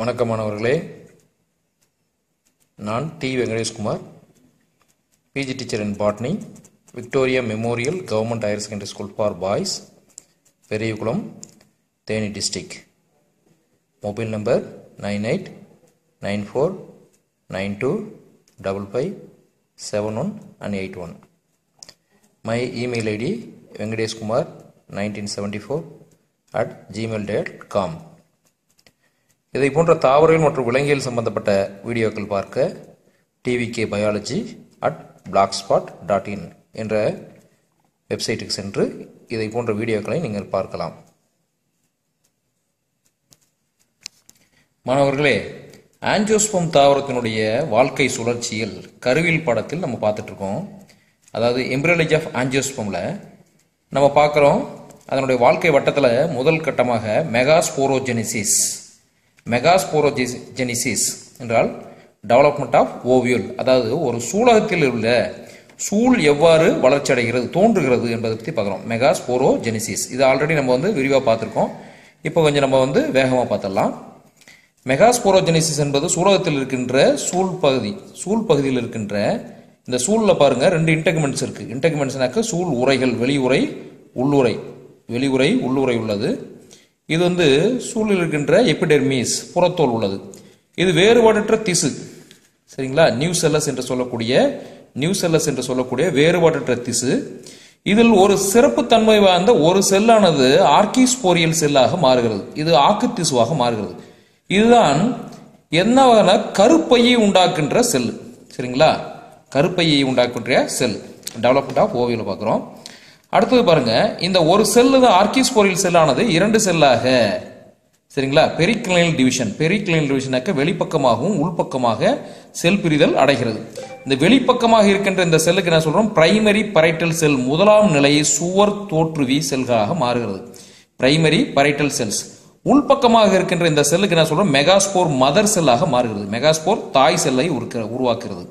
வணக்கம் மாணவர்களே நான் T Venkateshkumar PG teacher in botany Victoria Memorial government higher secondary school for boys Periyakulam Theni district mobile number nine eight nine four nine two double five seven one and eight one my email ID Venkateshkumar nineteen seventy four at Gmail dot com இதை போன்ற தாவரங்கள் மற்றும் விலங்கியல் சம்பந்தப்பட்ட வீடியோக்கள் பார்க்க TVK biology at blogspot dot in என்ற வெப்சைட்டுக்கு சென்று இதை போன்ற வீடியோக்களை நீங்கள் பார்க்கலாம் மாணவர்களே ஆஞ்சியோஸ்பம் தாவரத்தினுடைய வாழ்க்கை சுழற்சியில் கருவில் படத்தில் நம்ம பார்த்துட்டு இருக்கோம் அதாவது எம்பிரலஜி ஆஃப் ஆஞ்சியோஸ்பமில் நம்ம பார்க்குறோம் அதனுடைய வாழ்க்கை வட்டத்தில் முதல் கட்டமாக மெகாஸ்போரோஜெனிசிஸ் மெகாஸ்போரோஜெனிசிஸ் என்றால் டெவலப்மெண்ட் ஆஃப் ஓவியல் அதாவது ஒரு சூலகத்தில் உள்ள சூழ் எவ்வாறு வளர்ச்சி அடைகிறது தோன்றுகிறது என்பதை பற்றி பார்க்குறோம் மெகாஸ்போரோஜெனிசிஸ் இது ஆல்ரெடி நம்ம வந்து விரிவாக பார்த்துருக்கோம் இப்போ கொஞ்சம் நம்ம வந்து வேகமாக பார்த்துடலாம் மெகாஸ்போரோஜெனிசிஸ் என்பது சூலகத்தில் இருக்கின்ற சூழ் பகுதி சூழ் பகுதியில் இருக்கின்ற இந்த சூழில் பாருங்க ரெண்டு இன்டெக்மெண்ட்ஸ் இருக்கு இன்டெக்மெண்ட்ஸ்னாக்க சூழ் உரைகள் வெளியுறை உள்ளுரை வெளியுறை உள்ளுரை உள்ளது இது வந்து சூழில் இருக்கின்ற எபிடெர்மிஸ் புறத்தோல் உள்ளது இது வேறுபாடற்ற திசு சரிங்களா நியூ செல்லஸ் என்று சொல்லக்கூடிய நியூ செல்லஸ் என்று சொல்லக்கூடிய வேறுபாடற்ற திசு இதில் ஒரு சிறப்பு தன்மை வாய்ந்த ஒரு செல்லானது ஆர்கிஸ்போரியல் செல்லாக மாறுகிறது இது ஆக்கு திசுவாக மாறுகிறது இதுதான் என்ன வகையான கருப்பையை உண்டாக்குன்ற செல் சரிங்களா கருப்பையை உண்டாக்குன்ற செல் டெவலப்மெண்ட் ஆஃப் ஓவியில் பார்க்குறோம் அடுத்தது பாருங்க இந்த ஒரு செல்லு தான் ஆர்கிஸ்போரியல் செல்லானது இரண்டு செல்லாக சரிங்களா பெரிக்ளைனல் டிவிஷன் பெரிக்ளைனல் டிவிஷனாக்க வெளிப்பக்கமாகவும் உள்பக்கமாக செல் பிரிதல் அடைகிறது இந்த வெளிப்பக்கமாக இருக்கின்ற இந்த செல்லுக்கு என்ன சொல்றோம் பிரைமரி பரைட்டல் செல் முதலாம் நிலை சுவர் தோற்றுவி செல்களாக மாறுகிறது பிரைமரி பரைட்டல் செல்ஸ் உள்பக்கமாக இருக்கின்ற இந்த செல்லுக்கு என்ன சொல்றோம் மெகாஸ்போர் மதர் செல்லாக மாறுகிறது மெகாஸ்போர் தாய் செல்லை உருவாக்குறது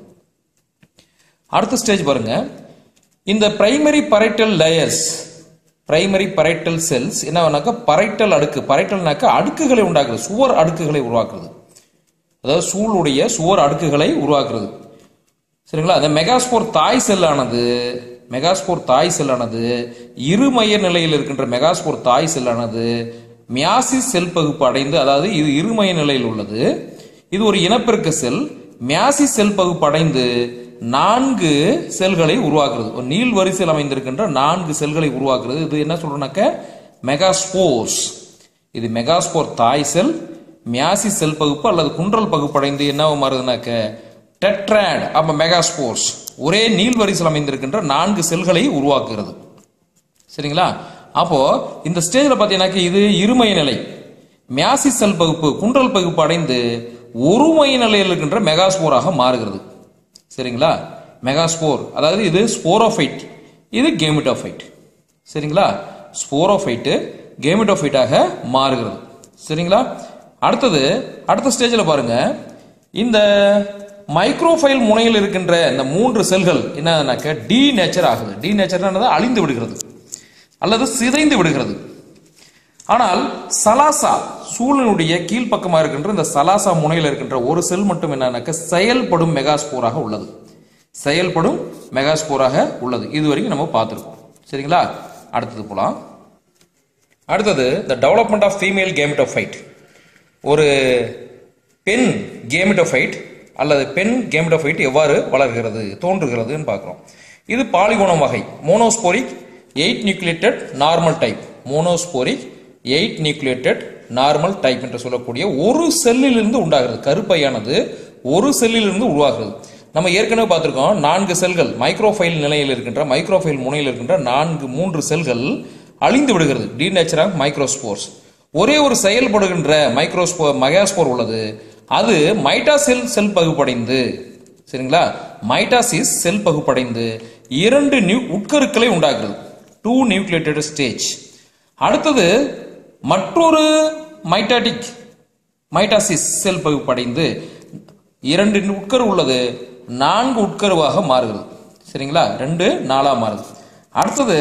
அடுத்த ஸ்டேஜ் பாருங்க இந்த primary parietal layers primary parietal cells என்னன்னாக்கா பரைட்டல் அடுக்கு பரைட்டல்னாக்க அடுக்குகளை உண்டாக்குறது சுவர் அடுக்குகளை உருவாக்குறது அதாவது சூளுடைய சுவர் அடுக்குகளை உருவாக்குறது சரிங்களா அந்த மெகாஸ்போர் தாய் செல்லானது மெகாஸ்போர் தாய் செல்லானது இருமைய நிலையில் இருக்கின்ற மெகாஸ்போர் தாய் செல்லானது மியாசிஸ் செல் பகுப்பு அடைந்து அதாவது இது இருமைய நிலையில் உள்ளது இது ஒரு இனப்பெருக்க செல் மியாசிஸ் செல் பகுப்பு அடைந்து நான்கு செல்களை உருவாக்குறது ஒரு நீள் வரிசையில் அமைந்திருக்கின்ற நான்கு செல்களை உருவாக்குறது இது என்ன சொல்றோம்னாக்க மெகாஸ்போர்ஸ் இது மெகாஸ்போர் தாய் செல் மியாசி செல் பகுப்பு அல்லது குன்றல் பகுப்படைந்து என்ன மாறுதுனாக்க டெட்ராட் அப்ப மெகாஸ்போர்ஸ் ஒரே நீள் வரிசையில் அமைந்திருக்கின்ற நான்கு செல்களை உருவாக்குகிறது சரிங்களா அப்போ இந்த ஸ்டேஜில் பார்த்தீங்கன்னாக்க இது இருமய நிலை மியாசி செல் பகுப்பு குன்றல் பகுப்பு அடைந்து ஒருமய நிலையில் இருக்கின்ற மெகாஸ்போராக மாறுகிறது சரிங்களா மெகாஸ்போர் அதாவது இது ஸ்போரோஃபைட் இது கேமிட்டோஃபைட் சரிங்களா ஸ்போரோஃபைட்டு கேமிட்டோஃபைட்டாக மாறுகிறது சரிங்களா அடுத்தது அடுத்த ஸ்டேஜில் பாருங்க இந்த மைக்ரோஃபைல் முனையில் இருக்கின்ற இந்த மூன்று செல்கள் என்னன்னாக்க டி நேச்சர் ஆகுது டி நேச்சர் அழிந்து விடுகிறது அல்லது சிதைந்து விடுகிறது ஆனால் சலாசா சூழனுடைய கீழ்ப்பக்கமாக இருக்கின்ற இந்த சலாசா முனையில் இருக்கின்ற ஒரு செல் மட்டும் என்னன்னாக்க செயல்படும் மெகாஸ்போராக உள்ளது செயல்படும் மெகாஸ்போராக உள்ளது இது வரைக்கும் நம்ம பார்த்துருக்கோம் சரிங்களா அடுத்தது போலாம் அடுத்தது the development of female gametophyte ஒரு பெண் கேமிட்டோஃபைட் அல்லது பெண் கேமிட்டோஃபைட் எவ்வாறு வளர்கிறது தோன்றுகிறதுன்னு பார்க்குறோம் இது பாலிகோனம் வகை monosporic eight nucleated normal type monosporic eight nucleated normal type என்று சொல்லக்கூடிய ஒரு செல்லிலிருந்து உண்டாகிறது கருப்பையானது ஒரு செல்லிலிருந்து உருவாகிறது நம்ம ஏற்கனவே பார்த்துருக்கோம் நான்கு செல்கள் மைக்ரோஃபைல் நிலையில் இருக்கின்ற மைக்ரோஃபைல் முனையில் இருக்கின்ற நான்கு மூன்று செல்கள் அழிந்து விடுகிறது டீநேச்சர் ஆஃப் மைக்ரோஸ்போர்ஸ் ஒரே ஒரு செயல்படுகின்ற மைக்ரோஸ்போ மெகாஸ்போர் உள்ளது அது மைட்டாசெல் செல் பகுப்படைந்து சரிங்களா மைட்டாசிஸ் செல் பகுப்படைந்து இரண்டு நியூ உட்கருக்களை உண்டாக்குறது டூ நியூக்ளியேட்டட் ஸ்டேஜ் அடுத்தது மற்றொரு மைட்டாட்டிக் மைட்டாசிஸ் செல் பகுப்படைந்து இரண்டு உட்கரு உள்ளது நான்கு உட்கருவாக மாறுகிறது சரிங்களா ரெண்டு நாலா மாறுது அடுத்தது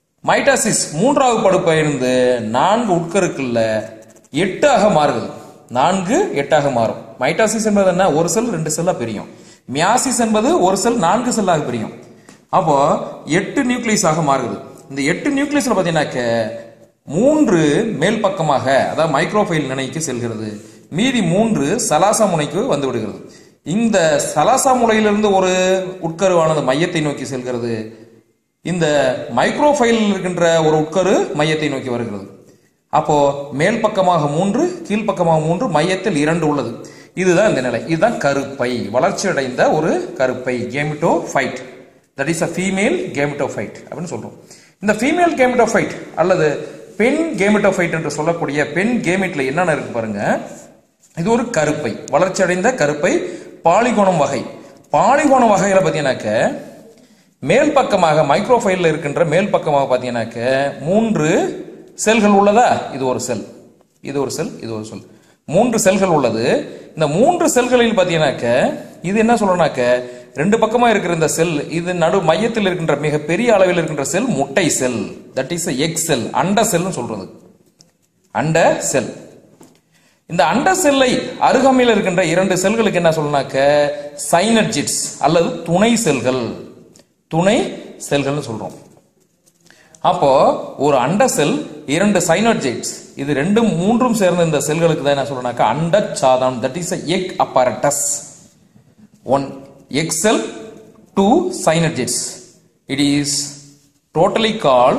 மைட்டாசிஸ் மூன்றாவது படுப்பை இருந்து நான்கு உட்கருக்குள்ள எட்டாக மாறுகிறது நான்கு எட்டாக மாறும் மைட்டாசிஸ் என்பது என்ன ஒரு செல் ரெண்டு செல்லா பிரியும் மியாசிஸ் என்பது ஒரு செல் நான்கு செல்லாக பிரியும் அப்போ எட்டு நியூக்ளியஸாக மாறுது இந்த எட்டு நியூக்ளியஸ்ல பாத்தீங்கன்னாக்க மூன்று மேல் பக்கமாக அதாவது மைக்ரோஃபைல் நிலைக்கு செல்கிறது மீதி மூன்று சலாசா முனைக்கு வந்து விடுகிறது இந்த சலாசா முனையிலிருந்து ஒரு உட்கருவானது மையத்தை நோக்கி செல்கிறது இந்த மைக்ரோஃபைல் இருக்கின்ற ஒரு உட்கரு மையத்தை நோக்கி வருகிறது அப்போ மேல் பக்கமாக மூன்று கீழ்ப்பக்கமாக மூன்று மையத்தில் இரண்டு உள்ளது இதுதான் இந்த நிலை இதுதான் கருப்பை வளர்ச்சி அடைந்த ஒரு கருப்பை gametophyte that is a female gametophyte அப்படின்னு சொல்றோம் இந்த ஃபீமேல் கேமிட்டோஃபைட் அல்லது பெண் கேமிட்டோஃபைட் என்று சொல்லக்கூடிய பெண் கேமிட்ல என்னென்ன இருக்கு பாருங்க இது ஒரு கருப்பை வளர்ச்சி அடைந்த கருப்பை பாலிகோணம் வகை பாலிகோணம் வகையில பார்த்தீங்கன்னாக்க மேல் பக்கமாக மைக்ரோஃபைல்ல இருக்கின்ற மேல் பக்கமாக பார்த்தீங்கன்னாக்க மூன்று செல்கள் உள்ளதா இது ஒரு செல் இது ஒரு செல் இது ஒரு செல் மூன்று செல்கள் உள்ளது இந்த மூன்று செல்களில் பார்த்தீங்கன்னாக்க இது என்ன சொல்லணும்னாக்க ரெண்டு பக்கமா இருக்கிற இந்த செல் இது நடு மையத்தில் இருக்கின்ற மிக பெரிய அளவில் இருக்கின்ற செல் முட்டை cell that is egg cell அண்ட செல்னு சொல்றது அண்ட செல் இந்த அண்ட செல்லை அருகாமையில் இருக்கின்ற இரண்டு செல்களுக்கு என்ன சொல்லணும்னாக்க சைனர்ஜிட்ஸ் அல்லது துணை செல்கள் துணை செல்கள்னு சொல்றோம் அப்போ ஒரு அண்ட செல் இரண்டு சைனர்ஜைட்ஸ் இது ரெண்டும் மூன்றும் சேர்ந்த இந்த செல்களுக்கு தான் என்ன சொல்லணும்னாக்க அண்ட சாதம் that is egg apparatus one egg cell two synergids it is totally call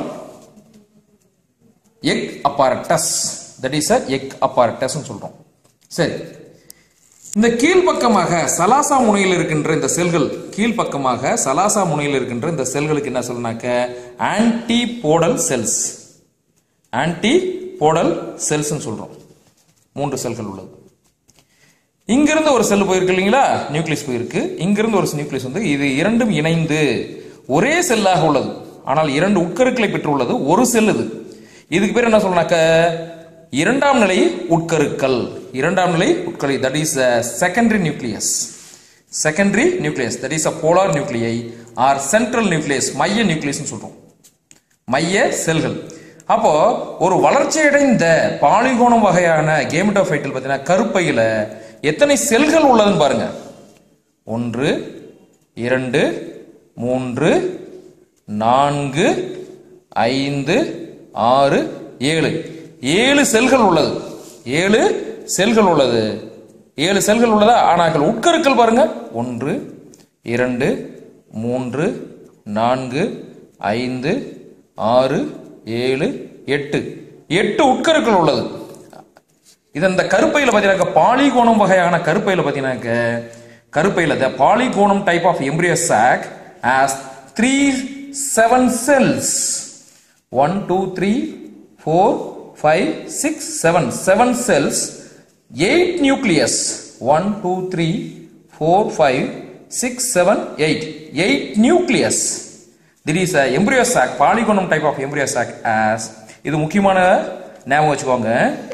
egg apparatus that is a egg apparatus சொல்றோம் சரி இந்த கீழ்ப்பக்கமாக சலாசா முனையில் இருக்கின்ற இந்த செல்கள் கீழ்ப்பக்கமாக சலாசா முனையில் இருக்கின்ற இந்த செல்களுக்கு என்ன சொல்லனாக்க antipodal cells antipodal cells சொல்றோம் மூன்று செல்கள் உள்ளது இங்கிருந்து ஒரு செல் போயிருக்கு இல்லைங்களா நியூக்ளியஸ் போயிருக்கு இங்கிருந்து ஒரு நியூக்ளியஸ் வந்து இது இரண்டும் இணைந்து ஒரே செல்லாக உள்ளது ஆனால் இரண்டு உட்கருக்களை பெற்றுள்ளது ஒரு செல் இது இதுக்கு பேர் என்ன சொல்லனாக்க இரண்டாம் நிலை உட்கருக்கள் இரண்டாம் நிலை உட்கரு that is secondary nucleus secondary nucleus that is a polar nuclei or central nucleus மைய நியூக்ளியஸ் சொல்றோம் மைய செல்கள் அப்போ ஒரு வளர்ச்சியடைந்த பாலிகோணம் வகையான கேமிட்டோஃபைட்டில் பார்த்தீங்கன்னா கருப்பையில எத்தனை செல்கள் உள்ளதுன்னு பாருங்க ஒன்று இரண்டு மூன்று நான்கு ஐந்து ஆறு ஏழு ஏழு செல்கள் உள்ளது ஏழு செல்கள் உள்ளது ஏழு செல்கள் உள்ளதா ஆனால் உட்கருக்கள் பாருங்க ஒன்று இரண்டு மூன்று நான்கு ஐந்து ஆறு ஏழு எட்டு எட்டு உட்கருக்கள் உள்ளது இது இந்த கருப்பையில பாத்தீங்கன்னா பாலிகோணம் வகையான கருப்பையில பாத்தீங்கன்னாக்க கருப்பையில the Polygonum type of embryo sac as three seven cells one two three four five six seven seven cells eight nucleus one two three four five six seven eight eight nucleus that is embryo sac Polygonum type of embryo sac as இது முக்கியமான ஞாபகம் வச்சுக்கோங்க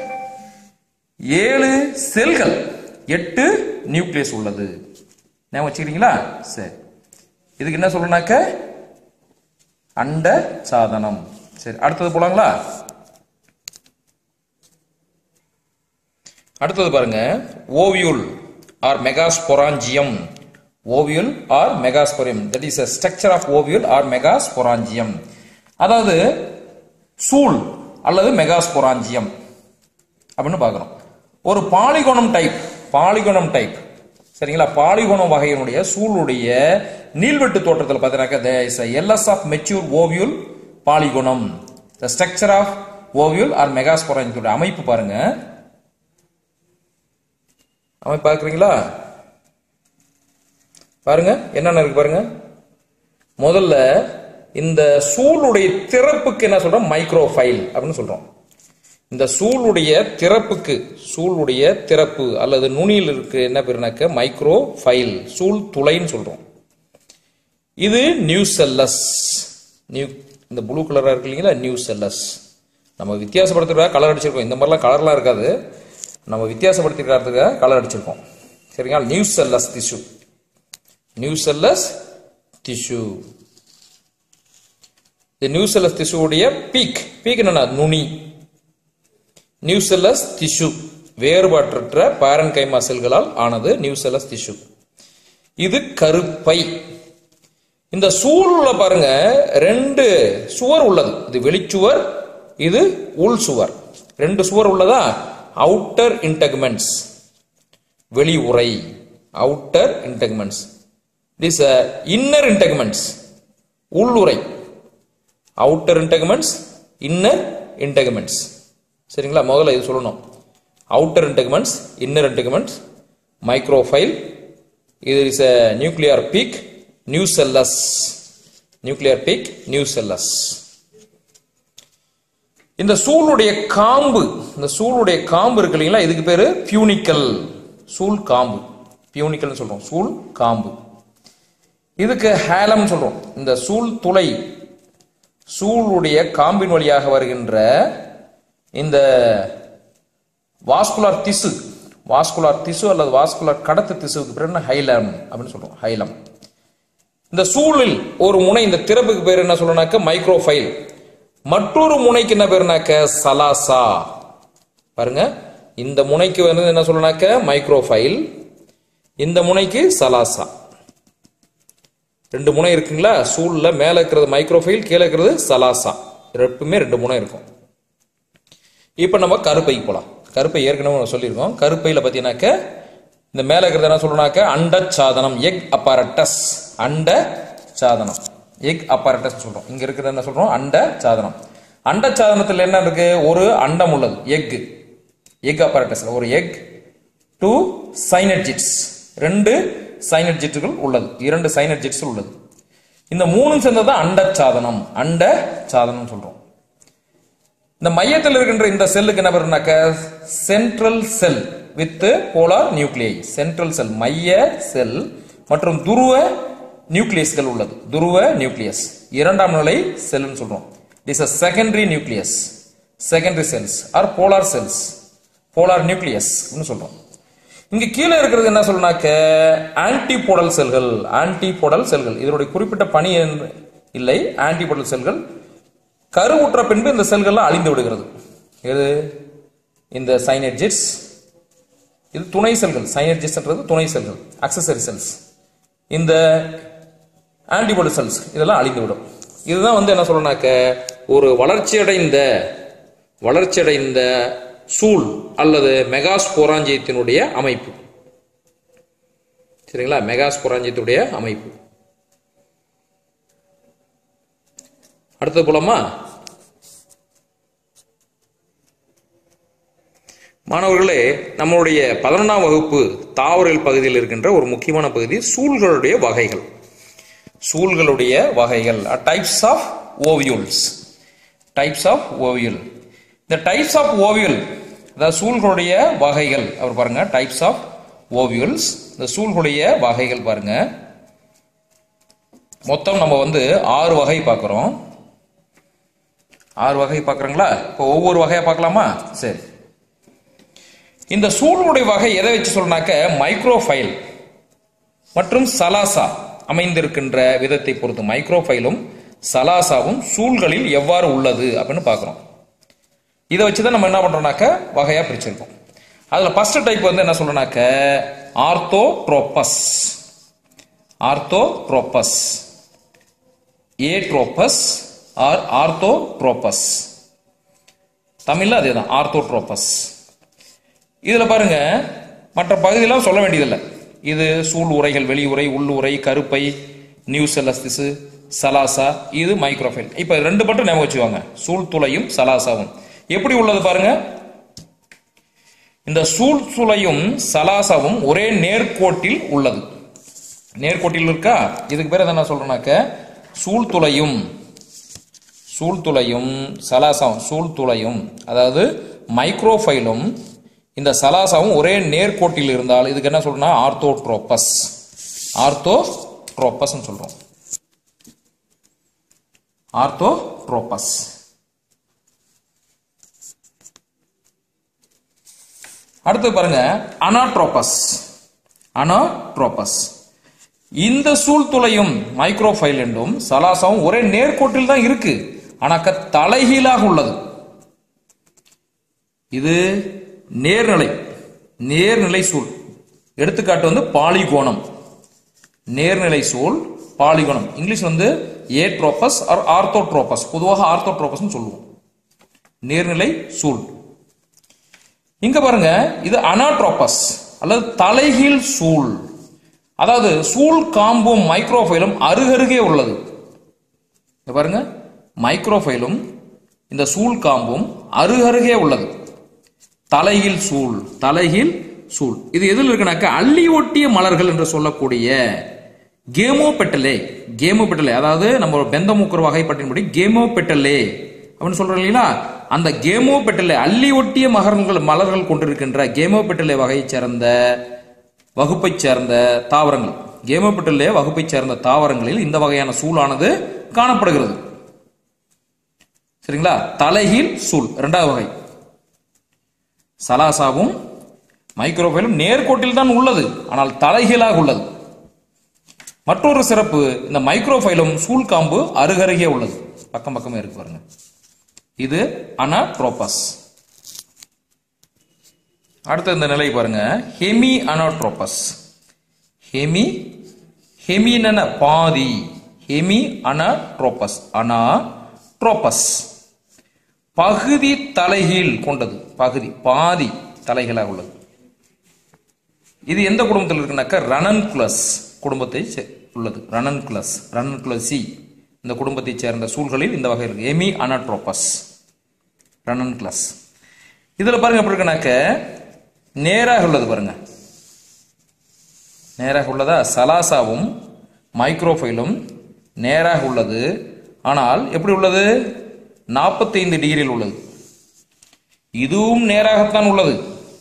ஏழு செல்கள் எட்டு nucleus உள்ளது ஞாபகம் வச்சுக்கிறீங்களா சரி இதுக்கு என்ன சொல்லணும்னாக்க அண்ட சாதனம் சரி அடுத்தது போலாங்களா அடுத்தது பாருங்க ovule or megasporangium ovule or megasporium that is structure of ovule or megasporangium அதாவது சூல் அல்லது மெகாஸ்பொராஞ்சியம் அப்படின்னு பார்க்குறோம் ஒரு பாலிகோணம் டைப் பாலிகோணம் டைப் சரிங்களா பாலிகோணம் வகையினுடைய சூளுடைய நீள்வெட்டு தோற்றத்தில் பார்த்தீங்கன்னாக்கா LS of mature ovule Polygonum the structure of ovule or மெகாஸ்பொராஞ்சியோட அமைப்பு பாருங்க அமைப்பு பார்க்குறீங்களா பாருங்க என்னென்ன இருக்கு பாருங்க முதல்ல இந்த சூளுடைய திறப்புக்கு என்ன சொல்றோம் மைக்ரோஃபைல் அப்படின்னு சொல்றோம் இந்த சூளுடைய திறப்புக்கு சூளுடைய திறப்பு அல்லது நுனியில் இருக்கு என்ன பேருனாக்க மைக்ரோ ஃபைல் சூள் துளைன்னு சொல்றோம் இது நியூ செல்லஸ் நியூ இந்த ப்ளூ கலரா இருக்கு இல்லைங்களா நியூ செல்லஸ் நம்ம வித்தியாசப்படுத்துறதுக்காக கலர் அடிச்சிருக்கோம் இந்த மாதிரிலாம் கலர்லாம் இருக்காது நம்ம வித்தியாசப்படுத்திக்கிறதுக்காக கலர் அடிச்சிருக்கோம் சரிங்களா nucellus tissue nucellus tissue இந்த நியூ செல்லஸ் திஷ்யூடைய பீக் பீக் என்னன்னா நுனி நியூசெல்லஸ் திஷ்யூ வேறுபாற்றற்ற பேரன் கைமா செல்களால் ஆனது நியூசெல்லஸ் டிஷ்யூ இது கருப்பை இந்த சூழல பாருங்க ரெண்டு சுவர் உள்ளது இது வெளிச்சுவர் இது உள் சுவர் ரெண்டு சுவர் உள்ளதா அவுட்டர் இன்டெக்மெண்ட்ஸ் வெளி உரை outer integuments this inner integuments உள்ளுரை அவுட்டர் இன்டெக்மெண்ட்ஸ் இன்னர் இன்டெக்மெண்ட்ஸ் சரிங்களா முதல்ல இது சொல்லணும் outer integuments inner integuments micropyle இது is a nuclear beak nucellus nuclear beak nucellus இந்த சூளுடைய காம்பு இந்த சூளுடைய காம்பு இருக்கு இல்லைங்களா இதுக்கு பேரு பியூனிக்கல் சூல் காம்பு பியூனிக்கல்னு சொல்றோம் சூல் காம்பு இதுக்கு ஹேலம் சொல்றோம் இந்த சூல் துளை சூளுடைய காம்பின் வழியாக வருகின்ற இந்த வாஸ்குலார் திசு வாஸ்குலார் திசு அல்லது வாஸ்குலார் கடத்து திசுவுக்கு பேர் என்ன ஹைலம் அப்படின்னு சொல்றோம் ஹைலம் இந்த சூழில் ஒரு முனை இந்த திறப்புக்கு பேர் என்ன சொல்லணும்னாக்க மைக்ரோஃபைல் மற்றொரு முனைக்கு என்ன பேருனாக்க சலாசா பாருங்க இந்த முனைக்கு வந்து என்ன சொல்லணும்னாக்க மைக்ரோஃபைல் இந்த முனைக்கு சலாசா ரெண்டு முனை இருக்குங்களா சூழ்ல மேல இருக்கிறது மைக்ரோஃபைல் கீழே இருக்கிறது சலாசா ரெண்டுமே ரெண்டு முனை இருக்கும் இப்போ நம்ம கருப்பைக்கு போலாம் கருப்பை ஏற்கனவே நம்ம சொல்லியிருக்கோம் கருப்பையில பார்த்தீங்கன்னாக்க இந்த மேல இருக்கிறது என்ன சொல்லணும்னாக்க அண்ட சாதனம் எக் அப்பாரட்டஸ் அண்ட சாதனம் எக் அப்பாரட்டஸ் சொல்றோம் இங்க இருக்கிறது என்ன சொல்றோம் அண்ட சாதனம் அண்ட சாதனத்தில் என்ன இருக்கு ஒரு அண்டம் உள்ளது எக் எக் அப்பாரட்டஸ்ல ஒரு எக் டூ சைனர்ஜிட்ஸ் ரெண்டு சைனர்ஜிட்டுகள் உள்ளது இரண்டு சைனர்ஜிட்ஸ் உள்ளது இந்த மூணும் சேர்ந்தது அண்ட சாதனம் அண்ட சாதனம் சொல்றோம் இந்த மையத்தில் இருக்கின்ற இந்த செல்லுக்கு என்ன பேருனாக்க central cell with polar nuclei central cell மைய செல் மற்றும் துருவ நியூக்ளியஸ்கள் உள்ளது துருவ நியூக்ளியஸ் இரண்டாம் நிலை செல்னு சொல்றோம் is a secondary nucleus secondary cells or polar cells polar nucleus சொல்றோம் இங்க கீழே இருக்கிறது என்ன சொல்லனாக்க ஆன்டிபோடல் செல்கள் ஆன்டிபோடல் செல்கள் இதனுடைய குறிப்பிட்ட பணி என்று இல்லை ஆன்டிபோடல் செல்கள் கருவுற்ற பின்பு இந்த செல்கள்லாம் அழிந்து விடுகிறது எது இந்த சைனர்ஜிட்ஸ் இது துணை செல்கள் சைனர்ஜிஸ்ன்றது துணை செல்கள் அக்சசரி செல்ஸ் இந்த ஆன்டிபாடி செல்ஸ் இதெல்லாம் அழிந்து விடும் இதுதான் வந்து என்ன சொல்லணும்னாக்க ஒரு வளர்ச்சியடைந்த வளர்ச்சியடைந்த சூழ் அல்லது மெகாஸ்போராஞ்சியத்தினுடைய அமைப்பு சரிங்களா மெகாஸ்போராஞ்சியத்துடைய அமைப்பு அடுத்தது போலாமா மாணவர்களே நம்மளுடைய பதினொன்றாம் வகுப்பு தாவரல் பகுதியில் இருக்கின்ற ஒரு முக்கியமான பகுதி சூழ்களுடைய வகைகள் சூழ்களுடைய வகைகள் types of ovules types of ovule இந்த டைப்ஸ் ஆஃப் ஓவியல் அதாவது சூழ்களுடைய வகைகள் அவர் பாருங்க டைப்ஸ் ஆஃப் ஓவியல்ஸ் இந்த சூழ்களுடைய வகைகள் பாருங்க மொத்தம் நம்ம வந்து ஆறு வகை பார்க்குறோம் ஆறு வகை பார்க்குறோங்களா இப்போ ஒவ்வொரு வகையாக பார்க்கலாமா சரி இந்த சூழலுடைய வகை எதை வச்சு சொல்றனாக்க மைக்ரோஃபைல் மற்றும் சலாசா அமைந்திருக்கின்ற விதத்தை பொறுத்து மைக்ரோஃபைலும் சலாசாவும் சூழ்களில் எவ்வாறு உள்ளது அப்படின்னு பார்க்குறோம் இதை வச்சு தான் நம்ம என்ன பண்றோம்னாக்க வகையாக பிரிச்சிருக்கோம் அதில் ஃபர்ஸ்ட் டைப் வந்து என்ன சொல்றோம்னாக்க ஆர்த்தோட்ரோபஸ் ஆர்த்தோட்ரோபஸ் ஏட்ரோபஸ் ஆர் ஆர்த்தோட்ரோபஸ் தமிழ்ல அதே தான் ஆர்த்தோட்ரோபஸ் இதுல பாருங்க மற்ற பகுதியெல்லாம் சொல்ல வேண்டியதில்லை இது சூழ் உரைகள் வெளி உரை உள் உரை கருப்பை நியூசெல்லஸ்திசு சலாசா இது மைக்ரோஃபைல் இப்ப ரெண்டு மட்டும் ஞாபகம் வச்சுவாங்க சூழ் துளையும் சலாசாவும் எப்படி உள்ளது பாருங்க இந்த சூழ் துளையும் சலாசாவும் ஒரே நேர்கோட்டில் உள்ளது நேர்கோட்டில் இருக்கா இதுக்கு பேர் என்ன சொல்றேன்னாக்க சூழ்துளையும் சூழ்துளையும் சலாசாவும் சூழ்துளையும் அதாவது மைக்ரோஃபைலும் இந்த சலாசாவும் ஒரே நேர்கோட்டில் இருந்தால் இதுக்கு என்ன சொல்றோம்னா ஆர்த்தோட்ரோபஸ் ஆர்த்தோட்ரோபஸ் சொல்றோம் ஆர்த்தோட்ரோபஸ் அடுத்து பாருங்க அனாட்ரோபஸ் அனாட்ரோபஸ் இந்த சூழ்துளையும் மைக்ரோஃபைல் என்றும் சலாசாவும் ஒரே நேர்கோட்டில் தான் இருக்கு ஆனாக்க தலைகீழாக உள்ளது இது நேர்நிலை நேர்நிலை சூழ் எடுத்துக்காட்டு வந்து பாலிகோணம் நேர்நிலை சூழ் பாலிகோணம் இங்கிலீஷ் வந்து ஏட்ரோபஸ் ஆர் ஆர்த்தோட்ரோபஸ் பொதுவாக ஆர்த்தோட்ரோபஸ்னு சொல்லுவோம் நேர்நிலை சூழ் இங்க பாருங்க இது அனாட்ரோபஸ் அல்லது தலைகீழ் சூழ் அதாவது சூழ் காம்பும் மைக்ரோஃபைலும் அருகருகே உள்ளது இங்க பாருங்க மைக்ரோஃபைலும் இந்த சூழ் காம்பும் அருகருகே உள்ளது தலைகீழ் சூழ் தலைகீழ் சூழ் இது எதில் இருக்குனாக்க அள்ளி ஒட்டிய மலர்கள் என்று சொல்லக்கூடிய கேமோபெட்டலே கேமோபெட்டலே அதாவது நம்ம பெந்தமுக்குற வகைப்பட்டின்படி கேமோபெட்டலே அப்படின்னு சொல்றோம் இல்லைங்களா அந்த கேமோபெட்டலே அள்ளி ஒட்டிய மகரங்கள் மலர்கள் கொண்டிருக்கின்ற கேமோபெட்டலே வகையைச் சேர்ந்த வகுப்பைச் சேர்ந்த தாவரங்கள் கேமோபெட்டலே வகுப்பைச் சேர்ந்த தாவரங்களில் இந்த வகையான சூழானது காணப்படுகிறது சரிங்களா தலைகீழ் சூழ் இரண்டாவது வகை சலாசாவும் மைக்ரோஃபைலும் நேர்கோட்டில் தான் உள்ளது ஆனால் தலைகீழாக உள்ளது மற்றொரு சிறப்பு இந்த மைக்ரோஃபைலும் சூழ்காம்பு அருகருகே உள்ளது பக்கம் பக்கமே இருக்கு பாருங்க இது அனாட்ரோபஸ் அடுத்த இந்த நிலை பாருங்க ஹெமி அனாட்ரோபஸ் ஹெமி ஹெமின பாதி ஹெமி அனாட்ரோபஸ் அனாட்ரோபஸ் பகுதி தலைகீழ் கொண்டது பகுதி பாதி தலைகீழாக உள்ளது இது எந்த குடும்பத்தில் இருக்குனாக்கா ரனன்குலஸ் குடும்பத்தை சே- உள்ளது ரனன்குலஸ் ரனன்குலசி இந்த குடும்பத்தைச் சேர்ந்த சூழ்களில் இந்த வகை இருக்கு எமி அனாட்ரோபஸ் ரனன்குலஸ் இதுல பாருங்க எப்படி இருக்குனாக்க நேராக உள்ளது பாருங்க நேராக உள்ளதா சலாசாவும் மைக்ரோஃபைலும் நேராக உள்ளது ஆனால் எப்படி உள்ளது 45 டிகிரியில் உள்ளது இதுவும் நேராகத்தான் உள்ளது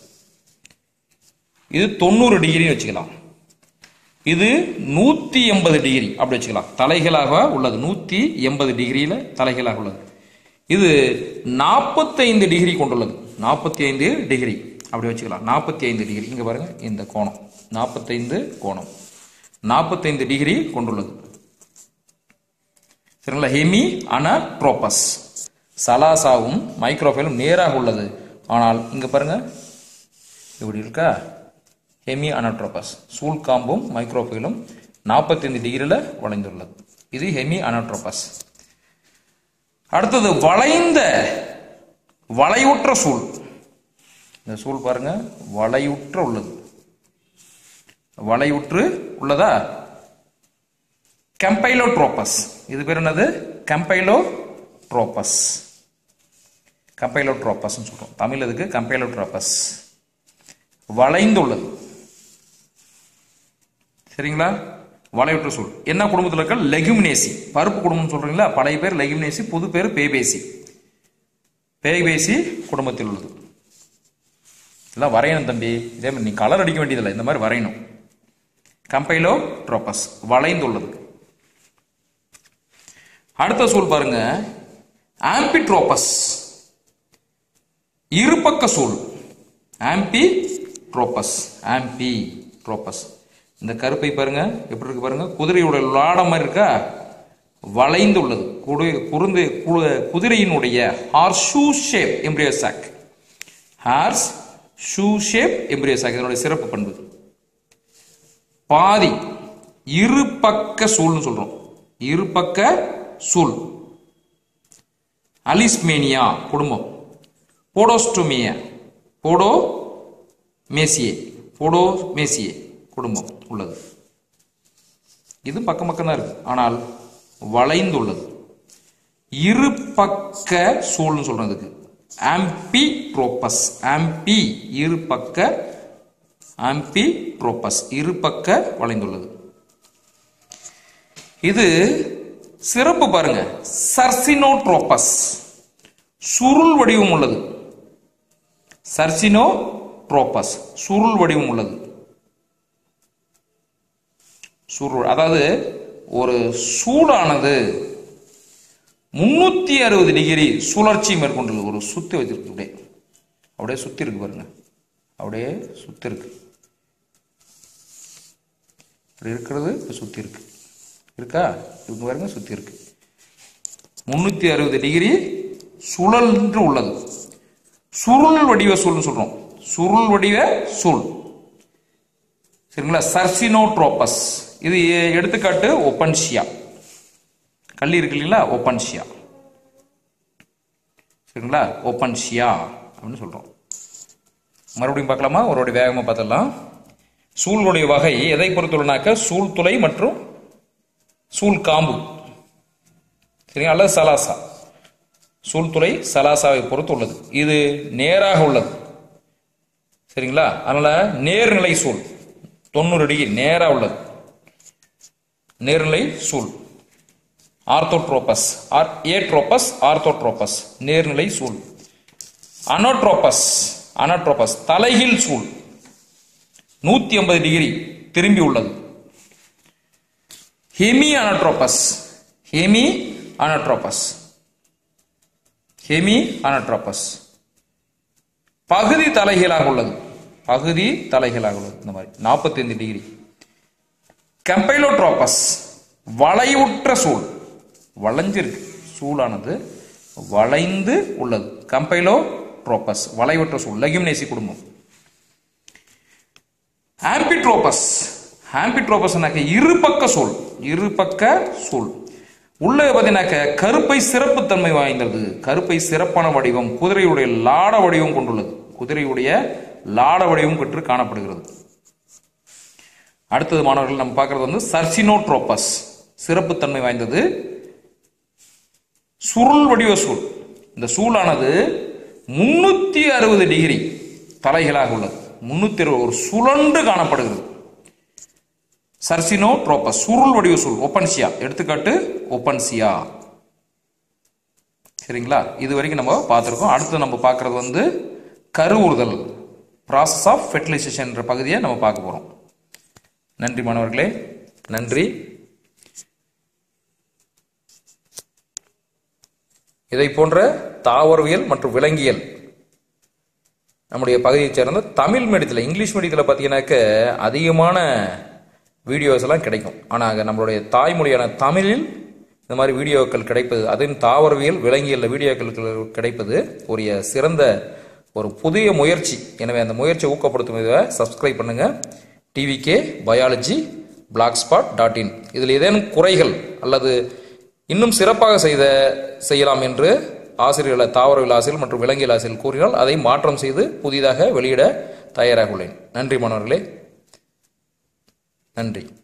இது தொண்ணூறு டிகிரின்னு வச்சுக்கலாம் இது நூத்தி எண்பது டிகிரி அப்படி வச்சுக்கலாம் தலைகளாக உள்ளது நூத்தி எண்பது டிகிரியில தலைகளாக உள்ளது இது நாற்பத்தைந்து டிகிரி கொண்டுள்ளது நாற்பத்தி ஐந்து டிகிரி அப்படி வச்சுக்கலாம் நாற்பத்தி ஐந்து டிகிரி இங்க பாருங்க இந்த கோணம் நாற்பத்தைந்து கோணம் நாற்பத்தைந்து டிகிரி கொண்டுள்ளது சரிங்களா ஹெமி அனாட்ரோபஸ் சலாசாவும் மைக்ரோஃபைலும் நேராக உள்ளது ஆனால் இங்க பாருங்க இப்படி இருக்கா ஹெமி அனாட்ரோபஸ் சூழ் காம்பும் மைக்ரோஃபைலும் 45 டிகிரியில் வளைந்துள்ளது இது ஹெமி அனாட்ரோபஸ் அடுத்தது வளைந்த வளைவுற்ற சூழ் இந்த சூழ் பாருங்க வளைவுற்ற உள்ளது வளைவுற்று உள்ளதா கம்பைலோட்ரோபஸ் இது பேர் என்னது கம்பைலோட்ரோபஸ் கம்பைலோட்ரோபஸ் சொல்றோம் தமிழ் இதுக்கு கம்பைலோட்ரோபஸ் வளைந்துள்ளது சரிங்களா வளைவுற்ற சூழ் என்ன குடும்பத்தில் இருக்க லெகுமினேசி பருப்பு குடும்பம் சொல்றீங்களா பழைய பேர் லெகுமினேசி புது பேர் பேபேசி பேபேசி குடும்பத்தில் உள்ளது இதெல்லாம் வரையணும் தம்பி இதே மாதிரி நீ கலர் அடிக்க வேண்டியதில்லை இந்த மாதிரி வரையணும் கம்பைலோ ட்ரோபஸ் வளைந்துள்ளது அடுத்த சூழ் பாருங்க ஆம்பிட்ரோபஸ் இருபக்க சூழ் ஆம்பி ட்ரோபஸ் ஆம்பி ட்ரோபஸ் இந்த கருப்பை பாருங்க எப்படி இருக்கு பாருங்க குதிரையோட லாடம் மாதிரி இருக்கா வளைந்து உள்ளது குடு- குறுந்து கு- குதிரையினுடைய horseshoe shape embryo sac horseshoe shape embryo sac இதனுடைய சிறப்பு பண்பு பாதி இரு பக்க சூழ்னு சொல்றோம் இரு பக்க சூழ் அலிஸ்மேனியா குடும்பம் போடோஸ்டோமியா போடோ மேசியே போடோ மேசியே குடும்பம் உள்ளது இது பக்கம் பக்கம் தான் இருக்கு ஆனால் வளைந்துள்ளது இரு பக்க சூழ்னு சொல்றதுக்கு ஆம்பி ட்ரோபஸ் ஆம்பி இரு பக்க ஆம்பி ட்ரோபஸ் இரு பக்க வளைந்துள்ளது இது சிறப்பு பாருங்க சர்சினோட்ரோபஸ் சுருள் வடிவம் உள்ளது சர்சினோ ட்ரோபஸ் சுருள் வடிவம் உள்ளது சுருள் அதாவது ஒரு சூடானது முன்னூத்தி அறுபது டிகிரி சுழற்சி மேற்கொண்டுள்ளது ஒரு சுத்தி வச்சிருக்கு அப்படியே அப்படியே சுத்தி இருக்கு பாருங்க அப்படியே சுத்தி இருக்கு இப்படி இருக்கிறது இப்ப சுத்தி இருக்கு இருக்கா இவங்க பாருங்க சுத்தி இருக்கு முன்னூத்தி அறுபது டிகிரி சுழன்று உள்ளது சுருள் வடிவ சூழ்னு சொல்றோம் சுருள் வடிவ சூழ் சரிங்களா சர்சினோட்ரோபஸ் இது எடுத்துக்காட்டு ஒப்பன்ஷியா கல்லி இருக்கு இல்லைங்களா ஒப்பன்ஷியா சரிங்களா ஒப்பன்ஷியா அப்படின்னு சொல்றோம் மறுபடியும் பார்க்கலாமா ஒரு வேகமா பார்த்துடலாம் சூளுடைய வகை எதை பொறுத்துள்ளனாக்க சூழ்துளை மற்றும் சூழ் காம்பு சரிங்களா அல்லது சலாசா சூழ்துளை சலாசாவை பொறுத்து உள்ளது இது நேராக உள்ளது சரிங்களா அதனால நேர்நிலை சூழ் தொண்ணூறு டிகிரி நேரா உள்ளது நேர்நிலை சூழ் ஆர்த்தோட்ரோபஸ் ஆர் ஏட்ரோபஸ் ஆர்த்தோட்ரோபஸ் நேர்நிலை சூழ் அனோட்ரோபஸ் அனோட்ரோபஸ் தலைகீழ் சூழ் நூத்தி ஐம்பது டிகிரி திரும்பி உள்ளது hemianatropous hemianatropous hemianatropous பகுதி தலைகீழாக உள்ளது பகுதி தலைகீழாக உள்ளது இந்த மாதிரி நாற்பத்தைந்து டிகிரி கம்பைலோட்ரோபஸ் வளைவுற்ற சூழ் வளைஞ்சிருக்கு சூழானது வளைந்து உள்ளது கம்பைலோட்ரோபஸ் வளைவுற்ற சூழ் லெகுமினேசி குடும்பம் ஆம்பிட்ரோபஸ் ஆம்பிட்ரோபஸ்னாக்க இருபக்க சூழ் இருபக்க சூழ் உள்ள பார்த்தீங்கன்னாக்க கருப்பை சிறப்புத்தன்மை வாய்ந்தது கருப்பை சிறப்பான வடிவம் குதிரையுடைய லாட வடிவம் கொண்டுள்ளது குதிரையுடைய லாட வடிவம் பெற்று காணப்படுகிறது அடுத்தது மாணவர்கள் நம்ம பார்க்கறது வந்து சர்சினோட்ரோபஸ் சிறப்புத்தன்மை வாய்ந்தது சுருள் வடிவ சூழ் இந்த சூழானது முன்னூத்தி அறுபது டிகிரி தலைகளாக உள்ளது முன்னூத்தி அறுபது ஒரு சுழண்டு காணப்படுகிறது சர்சினோ ட்ரோபஸ் சுருள் வடிவ சூழ் ஒப்பன்சியா எடுத்துக்காட்டு ஒப்பன்சியா சரிங்களா இது வரைக்கும் நம்ம பார்த்துருக்கோம் அடுத்து நம்ம பார்க்கறது வந்து கருவுறுதல் ப்ராசஸ் ஆஃப் ஃபெர்டிலைசேஷன் என்ற பகுதியை நம்ம பார்க்க போறோம் நன்றி மாணவர்களே நன்றி இதை போன்ற தாவரவியல் மற்றும் விலங்கியல் நம்முடைய பகுதியைச் சேர்ந்த தமிழ் மீடியத்தில் இங்கிலீஷ் மீடியத்தில் பார்த்தீங்கன்னாக்க அதிகமான வீடியோஸ் எல்லாம் கிடைக்கும் ஆனால் நம்மளுடைய தாய்மொழியான தமிழில் இந்த மாதிரி வீடியோக்கள் கிடைப்பது அதுவும் தாவரவியல் விலங்கியல் வீடியோக்கள் கிடைப்பது ஒரு சிறந்த ஒரு புதிய முயற்சி எனவே அந்த முயற்சியை ஊக்கப்படுத்தும் இதை சப்ஸ்கிரைப் பண்ணுங்க TVK biology blogspot dot in இதில் ஏதேனும் குறைகள் அல்லது இன்னும் சிறப்பாக செய்த செய்யலாம் என்று ஆசிரியர்கள் தாவரவியல் ஆசிரியர் மற்றும் விலங்கியல் ஆசிரியர் கூறினால் அதை மாற்றம் செய்து புதிதாக வெளியிட தயாராக உள்ளேன் நன்றி மாணவர்களே நன்றி